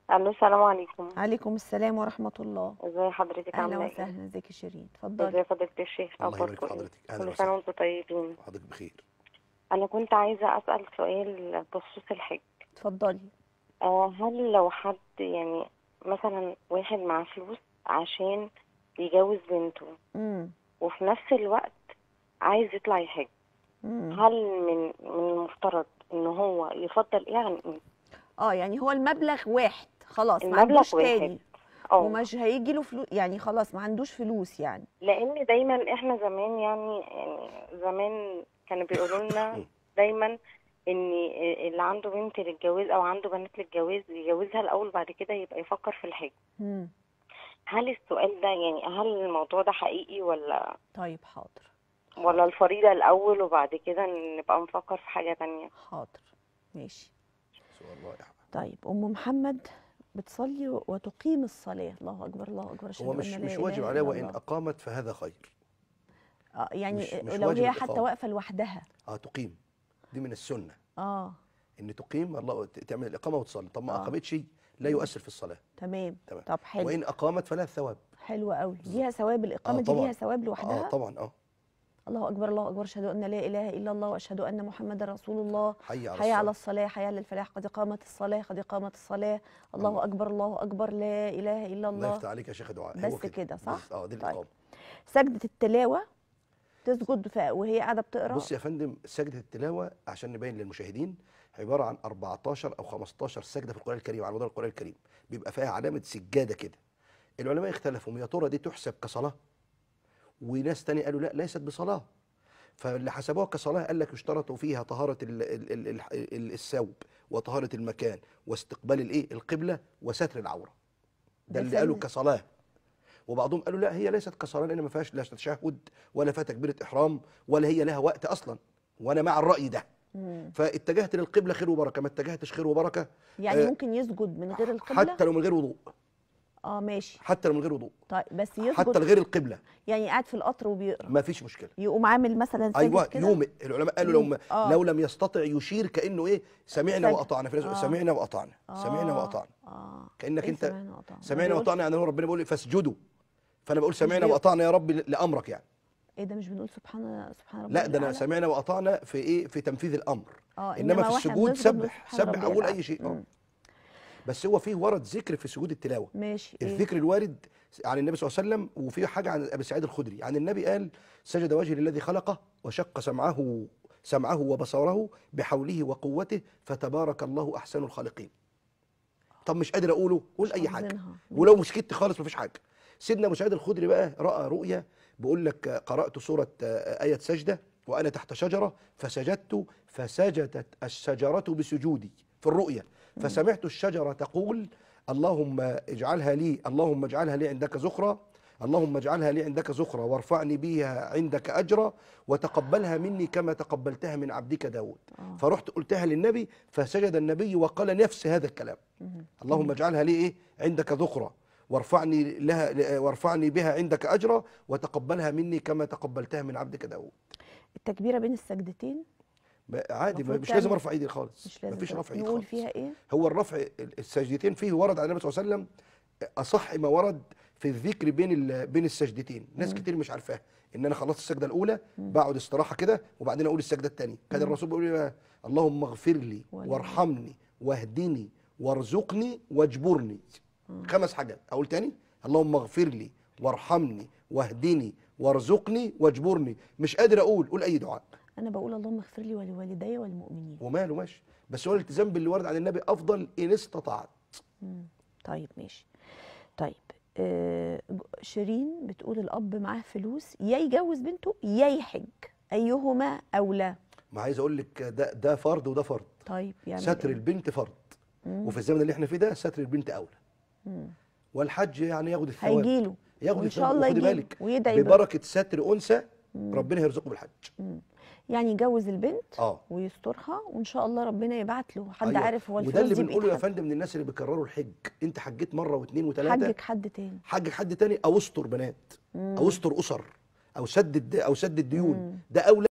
الو السلام عليكم عليكم السلام ورحمة الله ازي حضرتك أهلا عامله ايه وسهلا ازيك يا شيرين ازي اتفضلي فضيله الشيخ الله يبارك اخباركم في ايه حضرتك اهلا كل سنه وسهلا وانتم طيبين حضرتك بخير انا كنت عايزه اسال سؤال بخصوص الحج اتفضلي آه هل لو حد يعني مثلا واحد معاه فلوس عشان يجوز بنته امم وفي نفس الوقت عايز يطلع يحج امم هل من من المفترض ان هو يفضل ايه عن ايه اه يعني هو المبلغ واحد خلاص ما المبلغ عندوش واحد. تاني اه ومش هيجي له فلوس يعني خلاص ما عندوش فلوس يعني لان دايما احنا زمان يعني يعني زمان كانوا بيقولوا لنا دايما ان اللي عنده بنت للجواز او عنده بنات للجواز يجوزها الاول بعد كده يبقى يفكر في الحج امم هل السؤال ده يعني هل الموضوع ده حقيقي ولا طيب حاضر ولا الفريضة الاول وبعد كده نبقى نفكر في حاجة تانية حاضر ماشي سؤال رائع طيب ام محمد بتصلي وتقيم الصلاة الله اكبر الله اكبر أشهد هو أن مش لا مش إله واجب إلا عليها وان الله. اقامت فهذا خير اه يعني مش- مش لو واجب هي حتى الإقامة. واقفة لوحدها اه تقيم دي من السنه اه ان تقيم الله ت- تعمل الاقامه وتصلي طب ما آه. اقامتش لا يؤثر في الصلاه تمام تمام. طب حلو وان اقامت فلها الثواب حلو قوي ليها ثواب الإقامة آه دي طبعاً. ليها ثواب لوحدها اه طبعا اه الله أكبر الله أكبر أشهد أن لا إله إلا الله وأشهد أن محمدا رسول الله حي على حي على الصلاة. الصلاة حي على الفلاح قد قامت الصلاة قد قامت الصلاة الله الله. أكبر الله أكبر لا إله إلا الله الله يفتح عليك يا شيخ دعاء بس هو كده، صح؟ بس- اه دي طيب. الاقامه سجدة التلاوة تسجد ف- وهي قاعدة بتقرأ بص يا فندم سجده التلاوه عشان نبين للمشاهدين عباره عن 14 او 15 سجده في القران الكريم على مدار القران الكريم بيبقى فيها علامه سجاده كده العلماء اختلفوا يا ترى دي تحسب كصلاه وناس تاني قالوا لا ليست بصلاه فاللي حسبوها كصلاه قال لك يشترط فيها طهاره ال ال ال ال ال الثوب وطهاره المكان واستقبال الايه القبله وستر العوره ده ده اللي سن- قالوا كصلاه وبعضهم قالوا لا هي ليست كصلاه لان ما فيهاش لا تشهد ولا فيها تكبيره احرام ولا هي لها وقت اصلا وانا مع الراي ده مم. فاتجهت للقبله خير وبركه ما اتجهتش خير وبركه يعني آه، ممكن يسجد من غير القبلة حتى لو من غير وضوء اه ماشي حتى لو من غير وضوء طيب بس يسجد حتى لغير القبله يعني قاعد في القطر وبيقرأ ما فيش مشكله يقوم عامل مثلا ساجد ايوه كده يومئ العلماء قالوا لو ما آه. لو لم يستطع يشير كانه ايه سمعنا سجد. واطعنا في ناس يقول آه. سمعنا واطعنا سمعنا آه، واطعنا اه كانك إيه انت سمعنا وأطعنا؟ ما سمعنا بيقولش- واطعنا يعني هو ربنا بيقول لي فاسجدوا فانا بقول سمعنا بيقول- واطعنا يا رب لامرك يعني ايه ده مش بنقول سبحان سبحان ربي لا ده انا الأعلى؟ سمعنا واطعنا في ايه في تنفيذ الامر اه انما في واحنا السجود بنسجد نقول سبح سبحان سبح ربي اقول الأعلى. اي شيء اه مم. بس هو فيه ورد ذكر في سجود التلاوه ماشي إيه؟ الذكر الوارد عن النبي صلى الله عليه وسلم وفي حاجه عن ابي سعيد الخدري عن النبي قال سجد وجهي للذي خلقه وشق سمعه سمعه وبصره بحوله وقوته فتبارك الله احسن الخالقين طب مش قادر اقوله قول مش اي حاجه حافظينها. ولو مسكت خالص مفيش حاجه سيدنا ابو سعيد الخدري بقى راى رؤيا بيقول لك قرات سوره آه، ايه سجده وانا تحت شجره فسجدت فسجدت الشجره بسجودي في الرؤيا فسمعت الشجره تقول اللهم اجعلها لي اللهم اجعلها لي عندك زخرا اللهم اجعلها لي عندك زخرا وارفعني بها عندك اجرا وتقبلها مني كما تقبلتها من عبدك داود آه. فرحت قلتها للنبي فسجد النبي وقال نفس هذا الكلام مم. اللهم اجعلها لي ايه عندك ذخرا وارفعني لها وارفعني بها عندك اجرا وتقبلها مني كما تقبلتها من عبدك داود التكبيره بين السجدتين ما- عادي ما المفروض مش لازم تعمل- ارفع ايدي خالص مش لازم مفيش تعمل. رفع ايد نقول خالص فيها ايه هو الرفع السجدتين فيه ورد عن النبي صلى الله عليه وسلم اصح ما ورد في الذكر بين ال- بين السجدتين ناس كتير مش عارفاها ان انا خلصت السجده الاولى بقعد استراحه كده وبعدين اقول السجده الثانيه كان الرسول بيقول لي بقى، اللهم اغفر لي ولا- وارحمني واهدني وارزقني واجبرني خمس حاجات اقول تاني اللهم اغفر لي وارحمني واهدني وارزقني واجبرني مش قادر اقول قول اي دعاء انا بقول اللهم اغفر لي ولوالدي والمؤمنين وماله ماشي بس هو الالتزام باللي ورد عن النبي افضل ان استطعت مم. طيب ماشي طيب آه ج- شيرين بتقول الاب معاه فلوس يا يجوز بنته يا يحج ايهما اولى ما عايز اقول لك ده ده فرض وده فرض طيب يعني ستر البنت فرض وفي الزمن اللي احنا فيه ده ستر البنت اولى والحج يعني ياخد الثواب هيجيله ياخد وان شاء الثواب الله وخدي يجيله بالك ويدعي بقى. ببركه ستر انثى ربنا يرزقه بالحج يعني يجوز البنت اه ويسترها وان شاء الله ربنا يبعت له حد أيوة. عارف هو وده الفلوس اللي دي بنقوله يا بايد حد فندم للناس اللي بيكرروا الحج انت حجيت مره واثنين وثلاثه حجك حد تاني حجك حد تاني او استر بنات او استر اسر او سدد او سدد ديون ده اولى